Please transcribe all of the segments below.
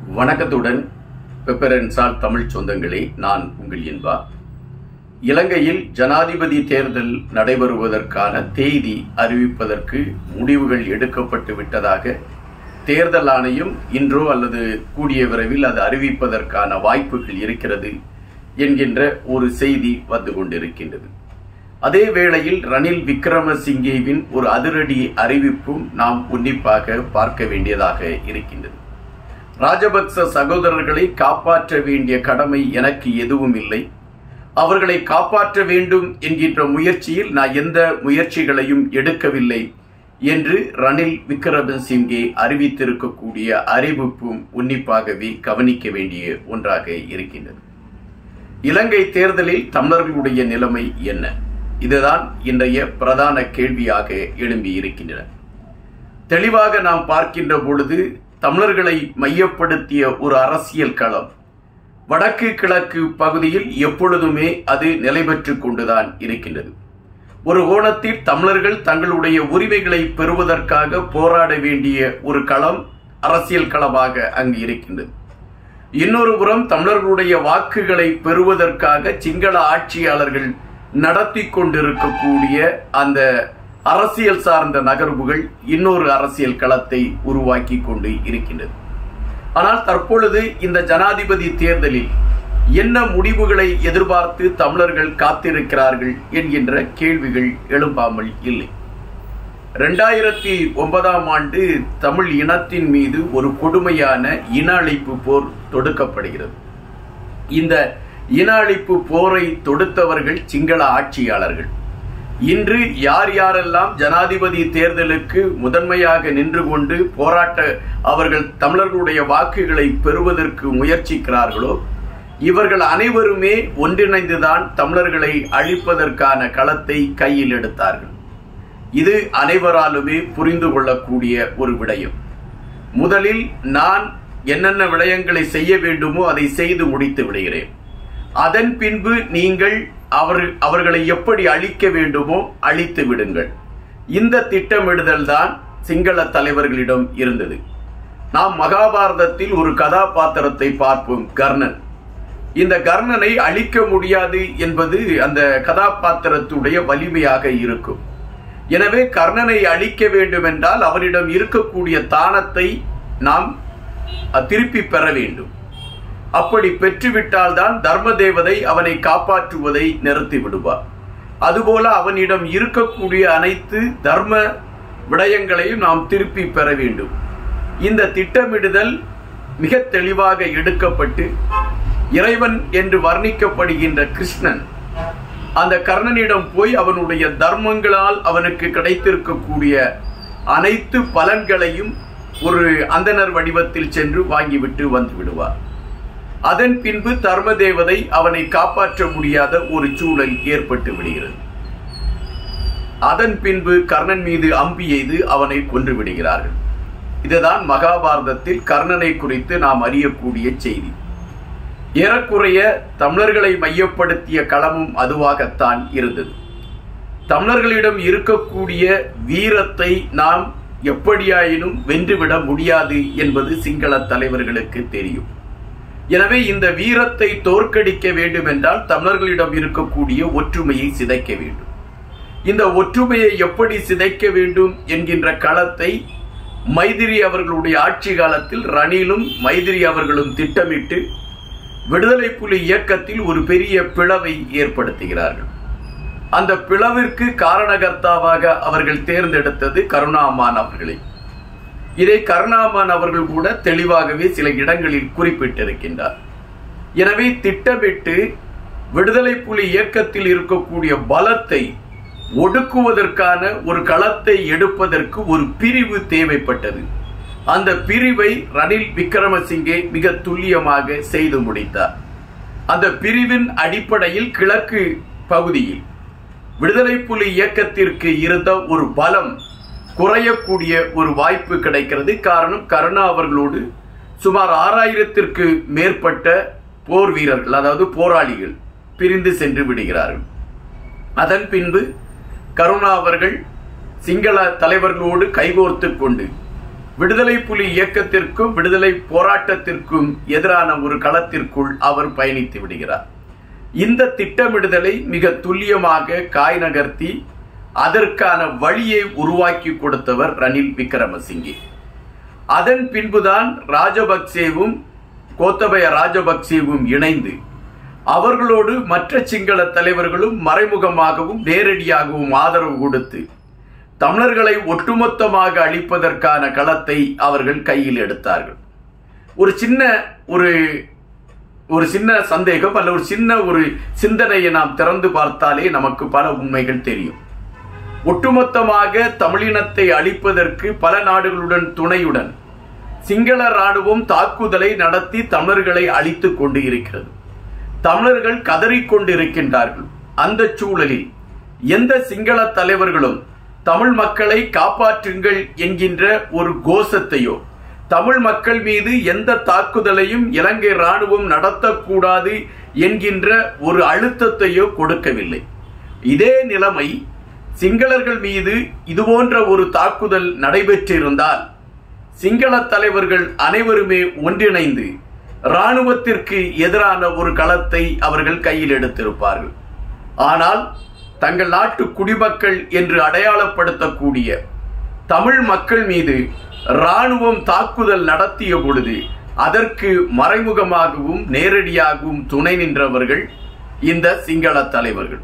வணக்கத்துடன் பெப்பரன்சால் தமிழ் சொந்தங்களே நான் உங்கள் இன்பா இலங்கையில் ஜனாதிபதி தேர்தல் நடைபெறுவதற்கான தேதி அறிவிப்பதற்கு முடிவுகள் எடுக்கப்பட்டு விட்டதாக தேர்தல் ஆணையம் இன்றோ அல்லது கூடிய விரைவில் அது அறிவிப்பதற்கான வாய்ப்புகள் இருக்கிறது என்கின்ற ஒரு செய்தி வந்து கொண்டிருக்கின்றது அதே வேளையில் ரணில் விக்ரமசிங்கேவின் ஒரு அதிரடி அறிவிப்பும் நாம் உன்னிப்பாக பார்க்க வேண்டியதாக இருக்கின்றது ராஜபக்ச சகோதரர்களை காப்பாற்ற வேண்டிய கடமை எனக்கு எதுவும் இல்லை அவர்களை காப்பாற்ற வேண்டும் என்கின்ற முயற்சியில் நான் எந்த முயற்சிகளையும் எடுக்கவில்லை என்று ரணில் விக்ரமசிங்கே அறிவித்திருக்கக்கூடிய அறிவிப்பும் உன்னிப்பாகவே கவனிக்க வேண்டிய ஒன்றாக இருக்கின்றது இலங்கை தேர்தலில் தமிழர்களுடைய நிலைமை என்ன இதுதான் இன்றைய பிரதான கேள்வியாக எழும்பி இருக்கின்றன தெளிவாக நாம் பார்க்கின்ற பொழுது தமிழர்களை மையப்படுத்திய ஒரு அரசியல் களம் வடக்கு கிழக்கு பகுதியில் எப்பொழுதுமே அது நிலை பெற்றுக் கொண்டுதான் இருக்கின்றது ஒரு கோணத்தில் தமிழர்கள் தங்களுடைய உரிமைகளை பெறுவதற்காக போராட வேண்டிய ஒரு களம் அரசியல் களமாக அங்கு இருக்கின்றது இன்னொரு புறம் தமிழர்களுடைய வாக்குகளை பெறுவதற்காக சிங்கள ஆட்சியாளர்கள் நடத்தி கொண்டிருக்கக்கூடிய அந்த அரசியல் சார்ந்த நகர்வுகள் இன்னொரு அரசியல் களத்தை உருவாக்கி கொண்டு இருக்கின்றது ஆனால் தற்பொழுது இந்த ஜனாதிபதி தேர்தலில் என்ன முடிவுகளை எதிர்பார்த்து தமிழர்கள் காத்திருக்கிறார்கள் என்கின்ற கேள்விகள் எழும்பாமல் இல்லை இரண்டாயிரத்தி ஒன்பதாம் ஆண்டு தமிழ் இனத்தின் மீது ஒரு கொடுமையான இன அழிப்பு போர் தொடுக்கப்படுகிறது இந்த இன அழிப்பு போரை தொடுத்தவர்கள் சிங்கள ஆட்சியாளர்கள் இன்று யார் யாரெல்லாம் ஜனாதிபதி தேர்தலுக்கு முதன்மையாக நின்று கொண்டு போராட்ட அவர்கள் தமிழர்களுடைய வாக்குகளை பெறுவதற்கு முயற்சிக்கிறார்களோ இவர்கள் அனைவருமே ஒன்றிணைந்துதான் தமிழர்களை அழிப்பதற்கான களத்தை கையில் எடுத்தார்கள் இது அனைவராலுமே புரிந்து கொள்ளக்கூடிய ஒரு விடயம் முதலில் நான் என்னென்ன விடயங்களை செய்ய வேண்டுமோ அதை செய்து முடித்து விடுகிறேன் அதன் பின்பு நீங்கள் அவர் அவர்களை எப்படி அழிக்க வேண்டுமோ அழித்து விடுங்கள் இந்த திட்டமிடுதல் தான் சிங்கள தலைவர்களிடம் இருந்தது நாம் மகாபாரதத்தில் ஒரு கதாபாத்திரத்தை பார்ப்போம் கர்ணன் இந்த கர்ணனை அழிக்க முடியாது என்பது அந்த கதாபாத்திரத்துடைய வலிமையாக இருக்கும் எனவே கர்ணனை அழிக்க வேண்டும் என்றால் அவரிடம் இருக்கக்கூடிய தானத்தை நாம் திருப்பி பெற வேண்டும் அப்படி பெற்றுவிட்டால் தான் தர்ம தேவதை அவனை காப்பாற்றுவதை நிறுத்தி விடுவார் அதுபோல அவனிடம் இருக்கக்கூடிய அனைத்து தர்ம விடயங்களையும் நாம் திருப்பி பெற வேண்டும் இந்த திட்டமிடுதல் மிக தெளிவாக எடுக்கப்பட்டு இறைவன் என்று வர்ணிக்கப்படுகின்ற கிருஷ்ணன் அந்த கர்ணனிடம் போய் அவனுடைய தர்மங்களால் அவனுக்கு கிடைத்திருக்கக்கூடிய அனைத்து பலன்களையும் ஒரு அந்தனர் வடிவத்தில் சென்று வாங்கிவிட்டு வந்து விடுவார் அதன் பின்பு தர்ம தேவதை அவனை காப்பாற்ற முடியாத ஒரு சூழல் ஏற்பட்டு விடுகிறது அதன் பின்பு கர்ணன் மீது அம்பி எய்து அவனை கொன்று விடுகிறார்கள் இதுதான் மகாபாரதத்தில் கர்ணனை குறித்து நாம் அறியக்கூடிய செய்தி ஏறக்குறைய தமிழர்களை மையப்படுத்திய களமும் அதுவாகத்தான் இருந்தது தமிழர்களிடம் இருக்கக்கூடிய வீரத்தை நாம் எப்படியாயினும் வென்றுவிட முடியாது என்பது சிங்கள தலைவர்களுக்கு தெரியும் எனவே இந்த வீரத்தை தோற்கடிக்க வேண்டும் என்றால் தமிழர்களிடம் இருக்கக்கூடிய ஒற்றுமையை சிதைக்க வேண்டும் இந்த ஒற்றுமையை எப்படி சிதைக்க வேண்டும் என்கின்ற களத்தை மைதிரி அவர்களுடைய ஆட்சி காலத்தில் ரணிலும் மைதிரி அவர்களும் திட்டமிட்டு விடுதலை புலி இயக்கத்தில் ஒரு பெரிய பிளவை ஏற்படுத்துகிறார்கள் அந்த பிளவிற்கு காரணகர்த்தாவாக அவர்கள் தேர்ந்தெடுத்தது கருணாமான் அவர்களை இதை கருணாமான் அவர்கள் கூட தெளிவாகவே சில இடங்களில் குறிப்பிட்டிருக்கின்றார் எனவே திட்டமிட்டு விடுதலை புலி இயக்கத்தில் இருக்கக்கூடிய பலத்தை ஒடுக்குவதற்கான ஒரு களத்தை எடுப்பதற்கு ஒரு பிரிவு தேவைப்பட்டது அந்த பிரிவை ரணில் விக்ரமசிங்கே மிக துல்லியமாக செய்து முடித்தார் அந்த பிரிவின் அடிப்படையில் கிழக்கு பகுதியில் விடுதலை புலி இயக்கத்திற்கு இருந்த ஒரு பலம் குறையக்கூடிய ஒரு வாய்ப்பு கிடைக்கிறது காரணம் கருணா அவர்களோடு சுமார் ஆறாயிரத்திற்கு மேற்பட்ட போர் வீரர்கள் அதாவது போராளிகள் பிரிந்து சென்று விடுகிறார்கள் அதன் பின்பு கருணா அவர்கள் சிங்கள தலைவர்களோடு கைகோர்த்து கொண்டு விடுதலை புலி இயக்கத்திற்கும் விடுதலை போராட்டத்திற்கும் எதிரான ஒரு களத்திற்குள் அவர் பயணித்து விடுகிறார் இந்த திட்டமிடுதலை மிக துல்லியமாக காய் நகர்த்தி அதற்கான வழியை உருவாக்கி கொடுத்தவர் ரணில் விக்ரமசிங்கே அதன் பின்புதான் ராஜபக்சேவும் கோத்தபய ராஜபக்சேவும் இணைந்து அவர்களோடு மற்ற சிங்கள தலைவர்களும் மறைமுகமாகவும் நேரடியாகவும் ஆதரவு கொடுத்து தமிழர்களை ஒட்டுமொத்தமாக அழிப்பதற்கான களத்தை அவர்கள் கையில் எடுத்தார்கள் ஒரு சின்ன ஒரு ஒரு சின்ன சந்தேகம் அல்ல ஒரு சின்ன ஒரு சிந்தனையை நாம் திறந்து பார்த்தாலே நமக்கு பல உண்மைகள் தெரியும் ஒட்டுமொத்தமாக தமிழினத்தை அழிப்பதற்கு பல நாடுகளுடன் துணையுடன் சிங்கள ராணுவம் தாக்குதலை நடத்தி தமிழர்களை அழித்துக் கொண்டு இருக்கிறது தமிழர்கள் கதறிக்கொண்டிருக்கின்றார்கள் அந்த சூழலில் எந்த சிங்கள தலைவர்களும் தமிழ் மக்களை காப்பாற்றுங்கள் என்கின்ற ஒரு கோஷத்தையோ தமிழ் மக்கள் மீது எந்த தாக்குதலையும் இலங்கை ராணுவம் நடத்தக்கூடாது என்கின்ற ஒரு அழுத்தத்தையோ கொடுக்கவில்லை இதே நிலைமை சிங்களர்கள் மீது இதுபோன்ற ஒரு தாக்குதல் நடைபெற்றிருந்தால் சிங்கள தலைவர்கள் அனைவருமே ஒன்றிணைந்து இராணுவத்திற்கு எதிரான ஒரு களத்தை அவர்கள் கையில் எடுத்திருப்பார்கள் ஆனால் தங்கள் நாட்டு குடிமக்கள் என்று அடையாளப்படுத்தக்கூடிய தமிழ் மக்கள் மீது இராணுவம் தாக்குதல் நடத்திய பொழுது அதற்கு மறைமுகமாகவும் நேரடியாகவும் துணை நின்றவர்கள் இந்த சிங்கள தலைவர்கள்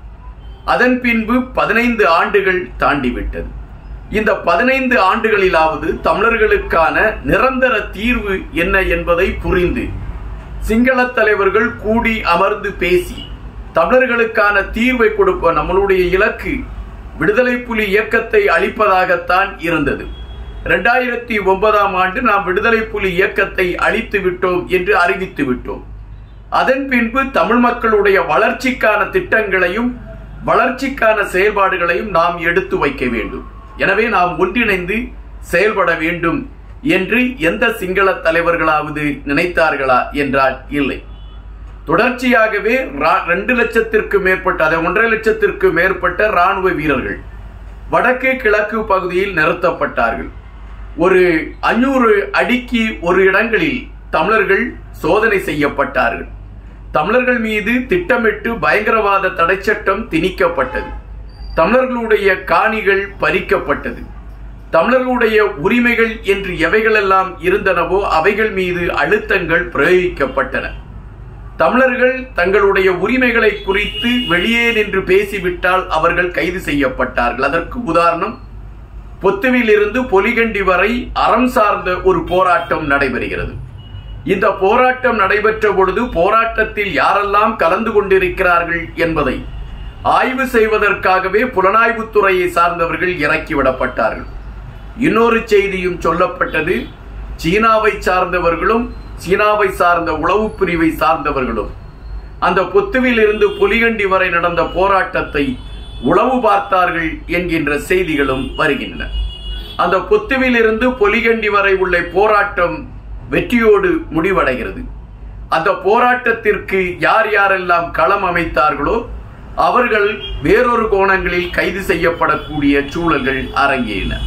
அதன் பின்பு பதினைந்து ஆண்டுகள் தாண்டிவிட்டது இந்த பதினைந்து ஆண்டுகளிலாவது தமிழர்களுக்கான நிரந்தர தீர்வு என்ன என்பதை புரிந்து சிங்கள தலைவர்கள் கூடி அமர்ந்து பேசி தமிழர்களுக்கான தீர்வை கொடுப்ப நம்மளுடைய இலக்கு விடுதலை புலி இயக்கத்தை அழிப்பதாகத்தான் இருந்தது இரண்டாயிரத்தி ஒன்பதாம் ஆண்டு நாம் விடுதலை புலி இயக்கத்தை அழித்து விட்டோம் என்று அறிவித்து விட்டோம் அதன் பின்பு தமிழ் மக்களுடைய வளர்ச்சிக்கான திட்டங்களையும் வளர்ச்சிக்கான செயல்பாடுகளையும் நாம் எடுத்து வைக்க வேண்டும் எனவே நாம் ஒன்றிணைந்து செயல்பட வேண்டும் என்று எந்த சிங்கள தலைவர்களாவது நினைத்தார்களா என்றால் இல்லை தொடர்ச்சியாகவே ரெண்டு லட்சத்திற்கு மேற்பட்ட அதை ஒன்றரை லட்சத்திற்கு மேற்பட்ட ராணுவ வீரர்கள் வடக்கு கிழக்கு பகுதியில் நிறுத்தப்பட்டார்கள் ஒரு அஞ்சூறு அடிக்கு ஒரு இடங்களில் தமிழர்கள் சோதனை செய்யப்பட்டார்கள் தமிழர்கள் மீது திட்டமிட்டு பயங்கரவாத தடைச்சட்டம் திணிக்கப்பட்டது தமிழர்களுடைய காணிகள் பறிக்கப்பட்டது தமிழர்களுடைய உரிமைகள் என்று எவைகளெல்லாம் இருந்தனவோ அவைகள் மீது அழுத்தங்கள் பிரயோகிக்கப்பட்டன தமிழர்கள் தங்களுடைய உரிமைகளை குறித்து வெளியே நின்று பேசிவிட்டால் அவர்கள் கைது செய்யப்பட்டார்கள் அதற்கு உதாரணம் பொத்துவில் இருந்து பொலிகண்டி வரை அறம் சார்ந்த ஒரு போராட்டம் நடைபெறுகிறது இந்த போராட்டம் நடைபெற்ற பொழுது போராட்டத்தில் யாரெல்லாம் கலந்து கொண்டிருக்கிறார்கள் என்பதை ஆய்வு செய்வதற்காகவே புலனாய்வுத்துறையை சார்ந்தவர்கள் இறக்கிவிடப்பட்டார்கள் இன்னொரு செய்தியும் சொல்லப்பட்டது சீனாவை சார்ந்தவர்களும் சீனாவை சார்ந்த உளவு பிரிவை சார்ந்தவர்களும் அந்த பொத்துவில் இருந்து புலிகண்டி வரை நடந்த போராட்டத்தை உளவு பார்த்தார்கள் என்கின்ற செய்திகளும் வருகின்றன அந்த பொத்துவில் இருந்து பொலிகண்டி வரை உள்ள போராட்டம் வெற்றியோடு முடிவடைகிறது அந்த போராட்டத்திற்கு யார் யாரெல்லாம் களம் அமைத்தார்களோ அவர்கள் வேறொரு கோணங்களில் கைது செய்யப்படக்கூடிய சூழல்கள் அரங்கேறின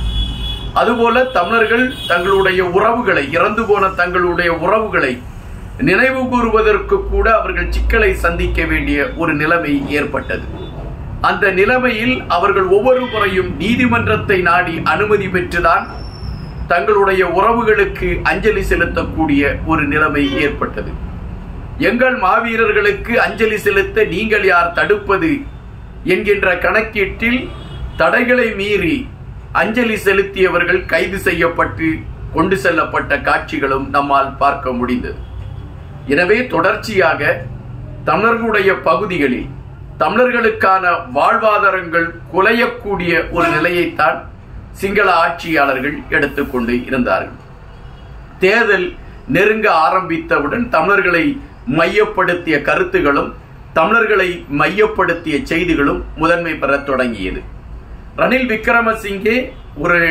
அதுபோல தமிழர்கள் தங்களுடைய உறவுகளை இறந்து போன தங்களுடைய உறவுகளை நினைவு கூறுவதற்கு கூட அவர்கள் சிக்கலை சந்திக்க வேண்டிய ஒரு நிலைமை ஏற்பட்டது அந்த நிலைமையில் அவர்கள் ஒவ்வொரு முறையும் நீதிமன்றத்தை நாடி அனுமதி பெற்றுதான் தங்களுடைய உறவுகளுக்கு அஞ்சலி செலுத்தக்கூடிய ஒரு நிலைமை ஏற்பட்டது எங்கள் மாவீரர்களுக்கு அஞ்சலி செலுத்த நீங்கள் யார் தடுப்பது என்கின்ற கணக்கீட்டில் தடைகளை மீறி அஞ்சலி செலுத்தியவர்கள் கைது செய்யப்பட்டு கொண்டு செல்லப்பட்ட காட்சிகளும் நம்மால் பார்க்க முடிந்தது எனவே தொடர்ச்சியாக தமிழர்களுடைய பகுதிகளில் தமிழர்களுக்கான வாழ்வாதாரங்கள் குலையக்கூடிய ஒரு நிலையைத்தான் சிங்கள ஆட்சியாளர்கள் எடுத்துக்கொண்டு இருந்தார்கள் தேர்தல் நெருங்க ஆரம்பித்தவுடன் தமிழர்களை மையப்படுத்திய கருத்துகளும் தமிழர்களை மையப்படுத்திய செய்திகளும் முதன்மை பெறத் தொடங்கியது ரணில் விக்ரமசிங்கே ஒரு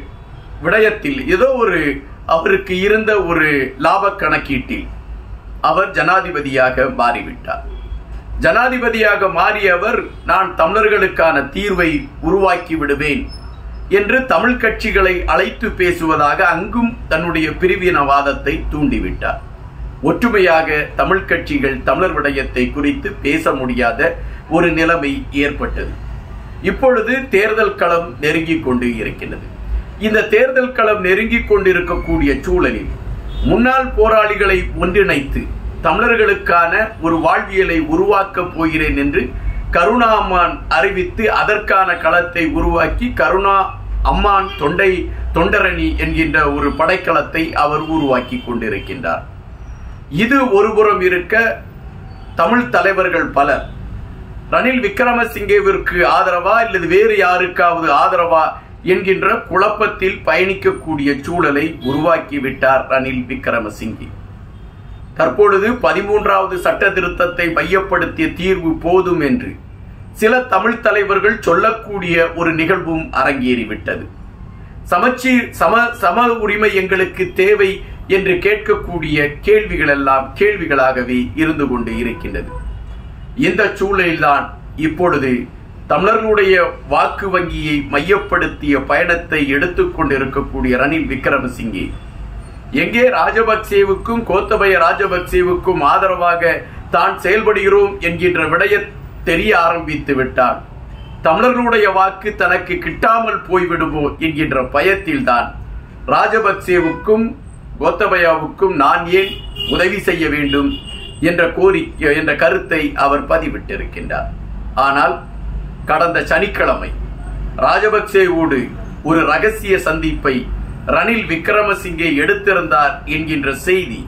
விடயத்தில் ஏதோ ஒரு அவருக்கு இருந்த ஒரு லாப கணக்கீட்டில் அவர் ஜனாதிபதியாக மாறிவிட்டார் ஜனாதிபதியாக மாறியவர் நான் தமிழர்களுக்கான தீர்வை உருவாக்கி விடுவேன் என்று தமிழ் கட்சிகளை அழைத்து பேசுவதாக அங்கும் தன்னுடைய பிரிவினவாதத்தை தூண்டிவிட்டார் ஒற்றுமையாக தமிழ் கட்சிகள் தமிழர் விடயத்தை குறித்து பேச முடியாத ஒரு நிலைமை ஏற்பட்டது இப்பொழுது தேர்தல் களம் நெருங்கிக் கொண்டு இருக்கின்றது இந்த தேர்தல் களம் நெருங்கிக் கொண்டிருக்கக்கூடிய சூழலில் முன்னாள் போராளிகளை ஒன்றிணைத்து தமிழர்களுக்கான ஒரு வாழ்வியலை உருவாக்கப் போகிறேன் என்று கருணா அம்மான் அறிவித்து அதற்கான களத்தை உருவாக்கி கருணா அம்மான் தொண்டை தொண்டரணி என்கின்ற ஒரு படைக்களத்தை அவர் உருவாக்கி கொண்டிருக்கின்றார் இது ஒருபுறம் இருக்க தமிழ் தலைவர்கள் பலர் ரணில் விக்ரமசிங்கேவிற்கு ஆதரவா அல்லது வேறு யாருக்காவது ஆதரவா என்கின்ற குழப்பத்தில் பயணிக்கக்கூடிய சூழலை உருவாக்கிவிட்டார் ரணில் விக்ரமசிங்கே தற்பொழுது பதிமூன்றாவது சட்ட திருத்தத்தை மையப்படுத்திய தீர்வு போதும் என்று சில தமிழ் தலைவர்கள் சொல்லக்கூடிய ஒரு நிகழ்வும் அரங்கேறிவிட்டது சமச்சீர் சம சம உரிமை எங்களுக்கு தேவை என்று கேட்கக்கூடிய கேள்விகள் எல்லாம் கேள்விகளாகவே இருந்து கொண்டு இருக்கின்றது இந்த சூழலில்தான் இப்பொழுது தமிழர்களுடைய வாக்கு வங்கியை மையப்படுத்திய பயணத்தை எடுத்துக்கொண்டிருக்கக்கூடிய ரணில் விக்ரமசிங்கே எங்கே ராஜபக்சேவுக்கும் கோத்தபய ராஜபக்சேவுக்கும் ஆதரவாக தான் செயல்படுகிறோம் என்கின்ற விடய தெரிய ஆரம்பித்து விட்டார் தமிழர்களுடைய வாக்கு தனக்கு கிட்டாமல் போய்விடுமோ என்கின்ற பயத்தில்தான் ராஜபக்சேவுக்கும் கோத்தபயாவுக்கும் நான் ஏன் உதவி செய்ய வேண்டும் என்ற கோரிக்கை என்ற கருத்தை அவர் பதிவிட்டிருக்கின்றார் ஆனால் கடந்த சனிக்கிழமை ராஜபக்சேவோடு ஒரு ரகசிய சந்திப்பை ரணில் விக்ரமசிங்கே எடுத்திருந்தார் என்கின்ற செய்தி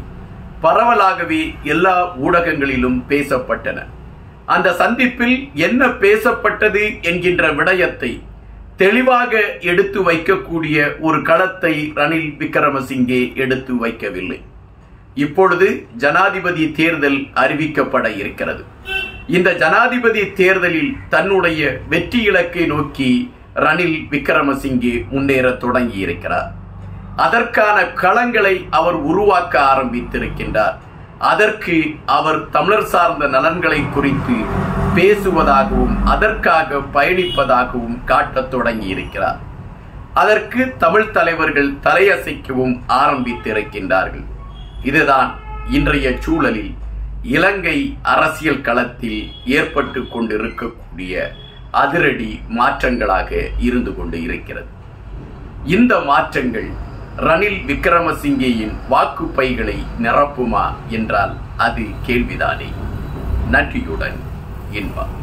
பரவலாகவே எல்லா ஊடகங்களிலும் பேசப்பட்டன அந்த சந்திப்பில் என்ன பேசப்பட்டது என்கின்ற விடயத்தை தெளிவாக எடுத்து வைக்கக்கூடிய ஒரு களத்தை ரணில் விக்ரமசிங்கே எடுத்து வைக்கவில்லை இப்பொழுது ஜனாதிபதி தேர்தல் அறிவிக்கப்பட இருக்கிறது இந்த ஜனாதிபதி தேர்தலில் தன்னுடைய வெற்றி இலக்கை நோக்கி ரணில் விக்ரமசிங்கே முன்னேற தொடங்கி இருக்கிறார் அதற்கான களங்களை அவர் உருவாக்க ஆரம்பித்திருக்கின்றார் அதற்கு அவர் தமிழர் சார்ந்த நலன்களை குறித்து பேசுவதாகவும் அதற்காக பயணிப்பதாகவும் காட்டத் தொடங்கி இருக்கிறார் அதற்கு தமிழ் தலைவர்கள் தலையசைக்கவும் ஆரம்பித்திருக்கின்றார்கள் இதுதான் இன்றைய சூழலில் இலங்கை அரசியல் களத்தில் ஏற்பட்டு கொண்டிருக்கக்கூடிய அதிரடி மாற்றங்களாக இருந்து கொண்டு இருக்கிறது இந்த மாற்றங்கள் ரணில் விக்ரமசிங்கேயின் வாக்கு பைகளை நிரப்புமா என்றால் அது கேள்விதானே நன்றியுடன் இன்பா